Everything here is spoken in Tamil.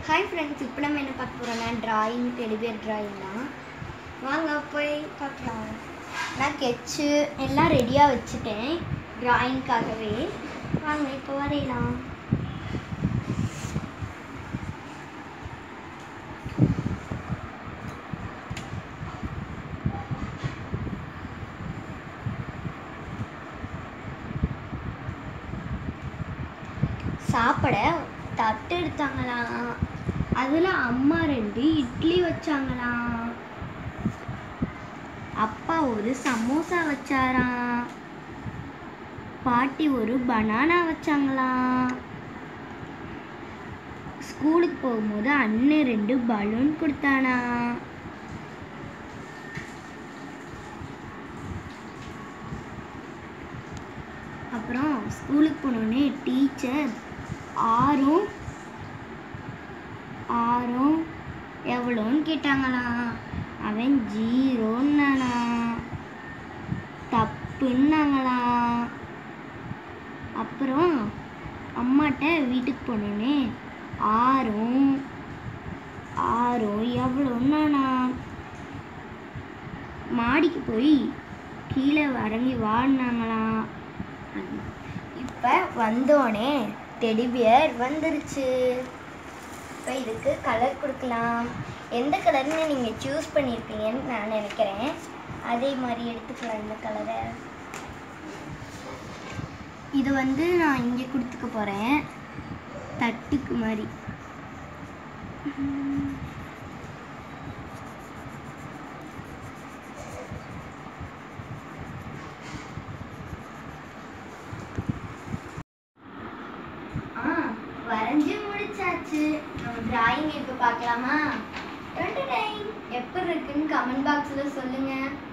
ஹாய் ஃப்ரெண்ட்ஸ் இப்போ நம்ம என்ன பார்க்க போகிறோம்னா டிராயிங் டெலிபியர் டிராயிங் தான் வாங்க போய் பார்க்கலாம் நான் கெட்சு எல்லாம் ரெடியாக வச்சுட்டேன் டிராயிங்க்காகவே வாங்க இப்போ வரையலாம் சாப்பிட தட்டு எடுத்தாங்களாம் அதில் அம்மா ரெண்டு இட்லி வச்சாங்களாம் அப்பா ஒரு சமோசா வச்சாராம் பாட்டி ஒரு பனானா வச்சாங்களாம் ஸ்கூலுக்கு போகும்போது அண்ணன் ரெண்டு பலூன் கொடுத்தானா அப்புறம் ஸ்கூலுக்கு போனோடனே டீச்சர் ஆறும் ஆறும் எவ்வளோன்னு கேட்டாங்களாம் அவன் ஜீரோன்னானா தப்புன்னாங்களாம் அப்புறம் அம்மாட்ட வீட்டுக்கு போனோடனே ஆறும் ஆறும் எவ்வளோன்னானா மாடிக்கு போய் கீழே இறங்கி வாடினாங்களாம் இப்போ வந்தோடனே டெடிபியர் வந்துருச்சு இப்போ இதுக்கு கலர் கொடுக்கலாம் எந்த கலர்னு நீங்கள் சூஸ் பண்ணியிருப்பீங்கன்னு நான் நினைக்கிறேன் அதே மாதிரி எடுத்துக்கலாம் இந்த கலரை இது வந்து நான் இங்கே கொடுத்துக்க போகிறேன் தட்டுக்கு மாதிரி ஆ வரைஞ்சு முடிச்சாச்சு நம்ம டிராயிங் இப்போ பார்க்கலாமா எப்படி இருக்குன்னு கமெண்ட் பாக்ஸில் சொல்லுங்கள்